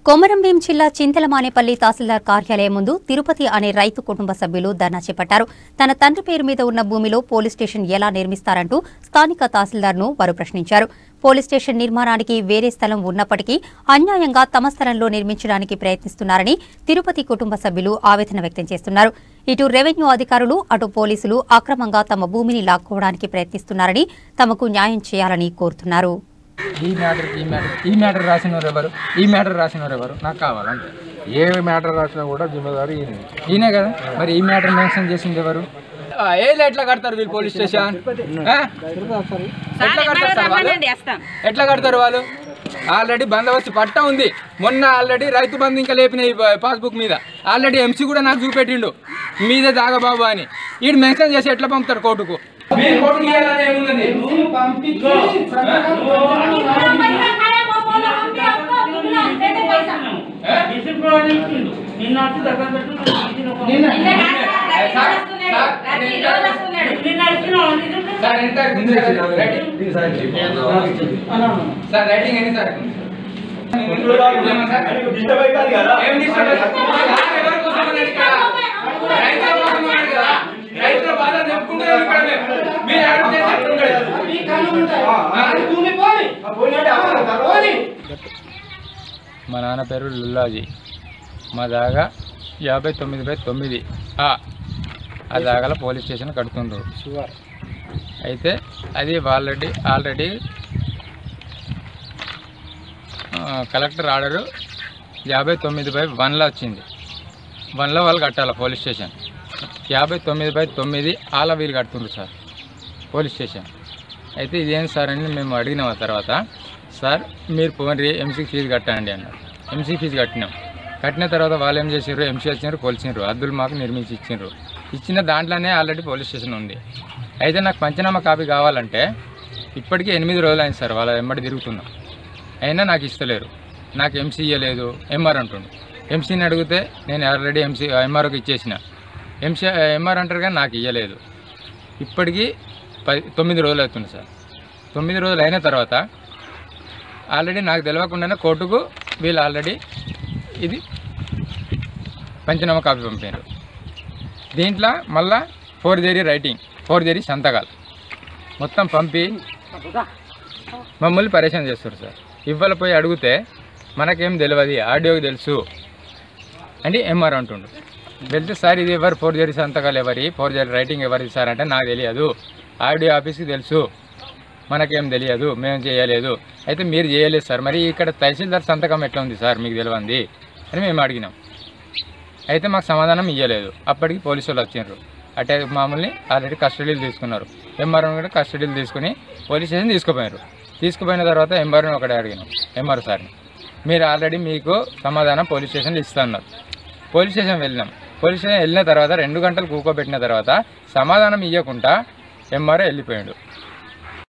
కొమరంభీం జిల్లా చింతలమానేపల్లి తహసీల్దార్ కార్యాలయం ముందు తిరుపతి అనే రైతు కుటుంబ సభ్యులు ధర్నా చేపట్టారు తన తండ్రి పేరు మీద ఉన్న భూమిలో పోలీస్ స్టేషన్ ఎలా నిర్మిస్తారంటూ స్థానిక తహసీల్దార్ను వారు ప్రశ్నించారు పోలీస్ స్టేషన్ నిర్మాణానికి వేరే స్థలం ఉన్నప్పటికీ అన్యాయంగా తమ స్థలంలో నిర్మించడానికి ప్రయత్నిస్తున్నారని తిరుపతి కుటుంబ సభ్యులు ఆవేదన వ్యక్తం చేస్తున్నారు ఇటు రెవెన్యూ అధికారులు అటు పోలీసులు అక్రమంగా తమ భూమిని లాక్కోవడానికి ప్రయత్నిస్తున్నారని తమకు న్యాయం చేయాలని కోరుతున్నారు ఈ మ్యాటర్ ఈ మ్యాటర్ ఈ మ్యాటర్ రాసినవారు ఎవరు ఈ మ్యాటర్ రాసినవారు ఎవరు నాకు కావాలంటే ఏ మ్యాటర్ రాసినా కూడా జిమ్మేదారి ఈయన ఈయనే కదా మరి ఈ మ్యాటర్ మెన్షన్ చేసింది ఎవరు ఏ ఎట్లా కడతారు వీళ్ళు పోలీస్ స్టేషన్ ఆ? ఎట్లా కడతారు సార్ వాళ్ళు ఎట్లా కడతారు వాళ్ళు ఆల్రెడీ బందోబస్తు పట్టా ఉంది మొన్న ఆల్రెడీ రైతు బంధు ఇంకా లేపిన ఈ పాస్బుక్ మీద ఆల్రెడీ ఎంసీ కూడా నాకు చూపెట్టిండు మీదే దాగబాబు అని వీడు మెన్షన్ చేసి ఎట్లా పంపుతారు కోర్టుకు మీరు కోర్టుకు ఇవ్వాలని ఏముందండి సార్ ఎంత రైటింగ్ సార్ రైటింగ్ ఎన్ని సార్ ఏమన్నా సార్? ఏం disturb లేదు. సార్ ఎవరి కోసం అన్నాడు ఇక్కడ? రైతుల కోసం అన్నాడు కదా? రైతుల బాధ చెప్పుకుంటే ఇక్కడ మేము. మీరు అడిగితే చెప్పుకుంటాడు. మా నాన్న పేరు లుల్లాజీ మా దాగా యాభై తొమ్మిది బై తొమ్మిది ఆ ఆ దాగల పోలీస్ స్టేషన్ కడుతుండ్రు అయితే అది ఆల్రెడీ ఆల్రెడీ ఆ, కలెక్టర్ ఆర్డరు యాభై తొమ్మిది బై వన్లో వచ్చింది వన్లో వాళ్ళు కట్టాలి పోలీస్ స్టేషన్ యాభై తొమ్మిది బై తొమ్మిది ఆల వీలు కడుతుండ్రు సార్ పోలీస్ స్టేషన్ అయితే ఇదేం సార్ అని మేము అడిగినాం ఆ తర్వాత సార్ మీరు పోండి ఎంసీ ఫీజు కట్టండి అన్నారు ఎంసీ ఫీజు కట్టినాం కట్టిన తర్వాత వాళ్ళు ఏం చేసారు ఎంసీ వచ్చినారు కొలిచినారు అద్దులు మాకు నిర్మించి ఇచ్చిండ్రు ఇచ్చిన దాంట్లోనే ఆల్రెడీ పోలీస్ స్టేషన్ ఉంది అయితే నాకు పంచనామా కాపీ కావాలంటే ఇప్పటికీ ఎనిమిది రోజులు అయింది సార్ వాళ్ళ వెంబడి తిరుగుతున్నాం అయినా నాకు ఇస్తలేరు నాకు ఎంసీ ఇవ్వలేదు ఎంఆర్ అంటుండు ఎంసీని అడిగితే నేను ఆల్రెడీ ఎంసీ ఎంఆర్ఓకి ఇచ్చేసిన ఎంసీ ఎంఆర్ అంటారు కానీ నాకు ఇవ్వలేదు ఇప్పటికీ పది తొమ్మిది రోజులు అవుతుంది సార్ తొమ్మిది రోజులు అయిన తర్వాత ఆల్రెడీ నాకు తెలియకుండానే కోర్టుకు వీళ్ళు ఆల్రెడీ ఇది పంచనామా కాపీ పంపారు దీంట్లో మళ్ళా forgery writing forgery సంతకాలు మొత్తం పంపి మమ్మల్ని పరేషాన్ చేస్తారు సార్ ఇవ్వాల పోయి అడిగితే మనకేం తెలియదు ఆడియోకి తెలుసు అంటే ఎంఆర్ అంటుండు వెళ్తే సార్ ఇది ఎవరు ఫోర్ జరీ సంతకాలు ఎవరి ఫోర్ జరీ రైటింగ్ ఎవరిది సార్ అంటే నాకు తెలియదు ఆడియో ఆఫీస్కి తెలుసు మనకేం తెలియదు మేము చేయలేదు అయితే మీరు చేయలేదు సార్ మరి ఇక్కడ తహసీల్దార్ సంతకం ఎట్లా ఉంది సార్ మీకు తెలియంది అని మేము అడిగినాం అయితే మాకు సమాధానం ఇవ్వలేదు అప్పటికి పోలీసు వాళ్ళు వచ్చిండ్రు అంటే మామూలుని ఆల్రెడీ కస్టడీలు తీసుకున్నారు ఎంఆర్ఓ కూడా కస్టడీలు తీసుకుని పోలీస్ స్టేషన్ తీసుకుపోయారు తీసుకుపోయిన తర్వాత ఎంఆర్ఓని ఒకటే అడిగినాం ఎంఆర్ఓ సార్ని మీరు ఆల్రెడీ మీకు సమాధానం పోలీస్ స్టేషన్లో ఇస్తున్నారు పోలీస్ స్టేషన్ వెళ్ళినాం పోలీస్ స్టేషన్ వెళ్ళిన తర్వాత రెండు గంటలు కూకోబెట్టిన తర్వాత సమాధానం ఇవ్వకుండా ఎంఆర్ఓ వెళ్ళిపోయాడు